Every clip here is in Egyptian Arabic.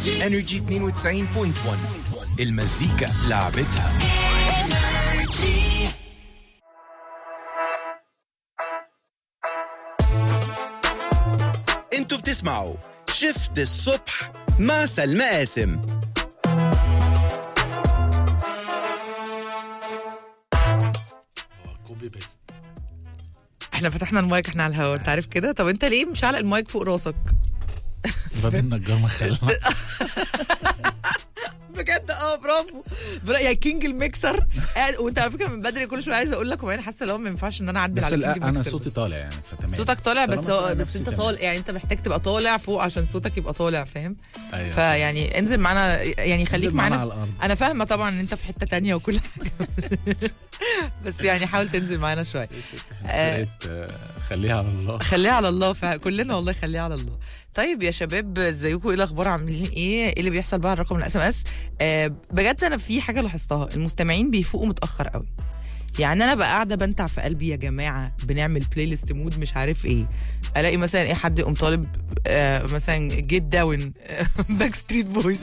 انرجي 92.1 المزيكا لعبتها انتوا بتسمعوا شفت الصبح مع سلمى قاسم كوبي بيست احنا فتحنا المايك احنا على الهوا انت عارف كده طب انت ليه مش علق المايك فوق راسك باب النجار ما خلى بجد اه برافو برا يا كينج الميكسر قاعد وانت على فكره من بدري كل شويه عايزه اقول لك وبعدين حاسه لو ما ينفعش ان انا اعدل بس على لا كينج انا الميكسر صوتي بس. طالع يعني فتمام صوتك طالع بس طالما هو سامع بس نفسي انت تمام. طالع يعني انت محتاج تبقى طالع فوق عشان صوتك يبقى طالع فاهم أيوة. فيعني انزل معانا يعني خليك انزل معانا معانا على الأرض. انا فاهمه طبعا ان انت في حته تانية وكل حاجه بس يعني حاول تنزل معانا شويه آه. فرقة، آه، خليها على الله خليها على الله فعلا كلنا والله خليها على الله طيب يا شباب ازيكم ايه الاخبار عاملين ايه ايه اللي بيحصل بقى على الرقم الاس ام اس بجد انا في حاجه لاحظتها المستمعين بيفوقوا متاخر قوي يعني انا بقى قاعده بنتع في قلبي يا جماعه بنعمل بلاي ليست مود مش عارف ايه الاقي مثلا ايه حد يقوم طالب آه مثلا جيت داون باك ستريت بويز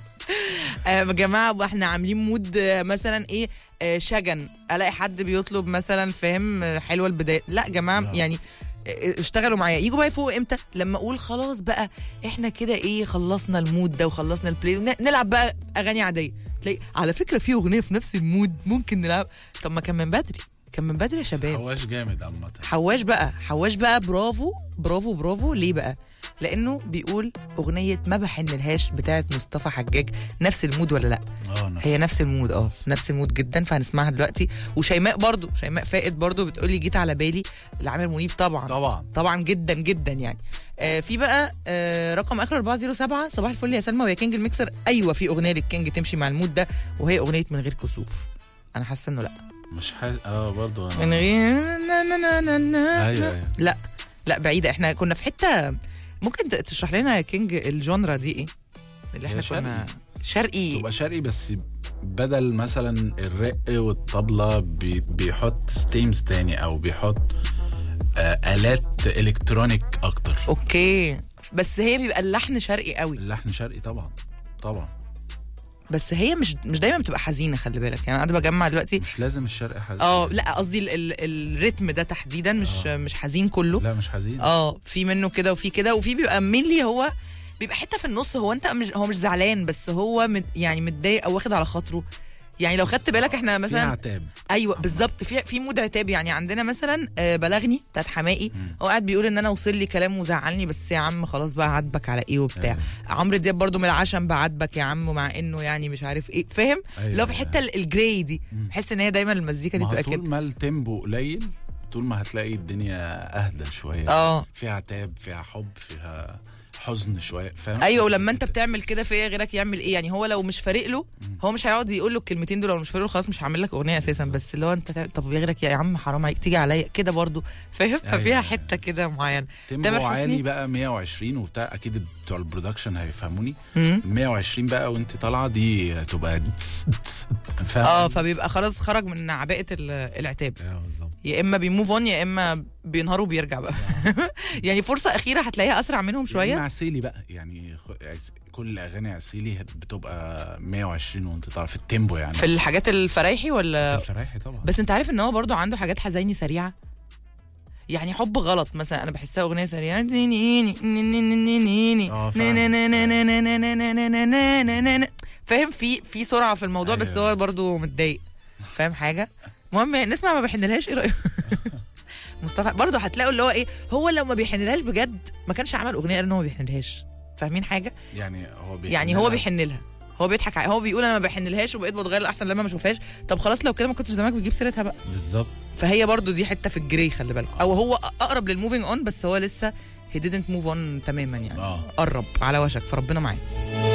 يا جماعه احنا عاملين مود آه، مثلا ايه آه، شجن الاقي حد بيطلب مثلا فاهم آه، حلوه البدايه لا يا جماعه يعني آه، اشتغلوا معايا يجوا بقى يفوقوا امتى لما اقول خلاص بقى احنا كده ايه خلصنا المود ده وخلصنا البلاي ن- نلعب بقى اغاني عاديه تلاقي على فكره في اغنيه في نفس المود ممكن نلعب طب ما كان من بدري كان من بدري يا شباب هواش جامد عامة حواش بقى حواش بقى برافو برافو برافو ليه بقى لانه بيقول اغنيه ما بحنلهاش بتاعت مصطفى حجاج نفس المود ولا لا اه نفس هي نفس المود اه نفس المود جدا فهنسمعها دلوقتي وشيماء برضو شيماء فائد برضو بتقولي جيت على بالي لعامر منيب طبعا طبعا طبعا جدا جدا يعني آه في بقى آه رقم اخر 407 صباح الفل يا سلمى ويا كينج الميكسر ايوه في اغنيه للكينج تمشي مع المود ده وهي اغنيه من غير كسوف انا حاسه انه لا مش حاسس اه برضه من غير نا نا نا نا نا ايوه ايوه لا لا بعيده احنا كنا في حته ممكن ت- تشرح لنا يا كينج الجونرا دي ايه اللي احنا هي كنا شرقي تبقى شرقي بس بدل مثلا الرق والطبلة بي بيحط ستيمز تاني او بيحط آه آلات الكترونيك اكتر اوكي بس هي بيبقى اللحن شرقي قوي اللحن شرقي طبعا طبعا بس هي مش مش دايما بتبقى حزينه خلي بالك يعني انا قاعده بجمع دلوقتي مش لازم الشرق حزين اه لا قصدي ال- ال- الريتم ده تحديدا مش مش حزين كله لا مش حزين اه في منه كده وفي كده وفي بيبقى مينلي هو بيبقى حته في النص هو انت مش هو مش زعلان بس هو مت يعني متضايق او واخد على خاطره يعني لو خدت بالك احنا فيها مثلا عتاب ايوه بالظبط في في مود عتاب يعني عندنا مثلا آه، بلغني بتاعت حماقي هو قاعد بيقول ان انا وصل لي كلام وزعلني بس يا عم خلاص بقى عاتبك على ايه وبتاع عمرو دياب برضو من العشم بعاتبك يا عم مع انه يعني مش عارف ايه فاهم أيوة، لو في أيوة. الحته ال- الجراي دي بحس ان هي دايما المزيكا دي ما هو بتبقى طول كده ما التيمبو قليل طول ما هتلاقي الدنيا اهدى شويه اه فيها عتاب فيها حب فيها حزن شويه فاهم ايوه ولما انت بتعمل كده فيا غيرك يعمل ايه يعني هو لو مش فارق له هو مش هيقعد يقول له الكلمتين دول لو مش فارق له خلاص مش هعمل لك اغنيه اساسا بس اللي هو انت تعمل- طب يا غيرك يا عم حرام عليك تيجي عليا كده برضو فاهم أيوة، ففيها أيوة. حته كده معينه تيمبو تامر حسني؟ عالي بقى 120 وبتاع اكيد بتوع البرودكشن هيفهموني مم. 120 بقى وانت طالعه دي هتبقى تس- تس- فاهم اه فبيبقى خلاص خرج من عباءه ال- العتاب اه بالظبط يا اما بيموف اون يا اما بينهار وبيرجع بقى يعني فرصه اخيره هتلاقيها اسرع منهم يعني شويه عسيلي بقى يعني خ- عس- كل اغاني عسيلي هت- بتبقى 120 وانت طالع في التيمبو يعني في الحاجات الفرايحي ولا في الفرايحي طبعا بس انت عارف ان هو برضو عنده حاجات حزيني سريعه يعني حب غلط مثلا انا بحسها اغنيه سريعه اه فعلا. فاهم في في سرعه في الموضوع بس أيوة. هو برضو متضايق فاهم حاجه المهم نسمع ما بيحنلهاش ايه رايك مصطفى برضه هتلاقوا اللي هو ايه هو لو ما بيحنلهاش بجد ما كانش عمل اغنيه قال ان هو ما بيحنلهاش فاهمين حاجه يعني هو بيحن يعني هو لها. بيحن لها هو بيضحك عليها هو بيقول انا ما بحنلهاش وبقيت بتغير الاحسن لما ما اشوفهاش طب خلاص لو كده ما كنتش زمانك بتجيب سيرتها بقى بالظبط فهي برضو دي حته في الجري خلي بالك او هو اقرب للموفينج اون بس هو لسه هي didn't move on تماما يعني اه قرب على وشك فربنا معاه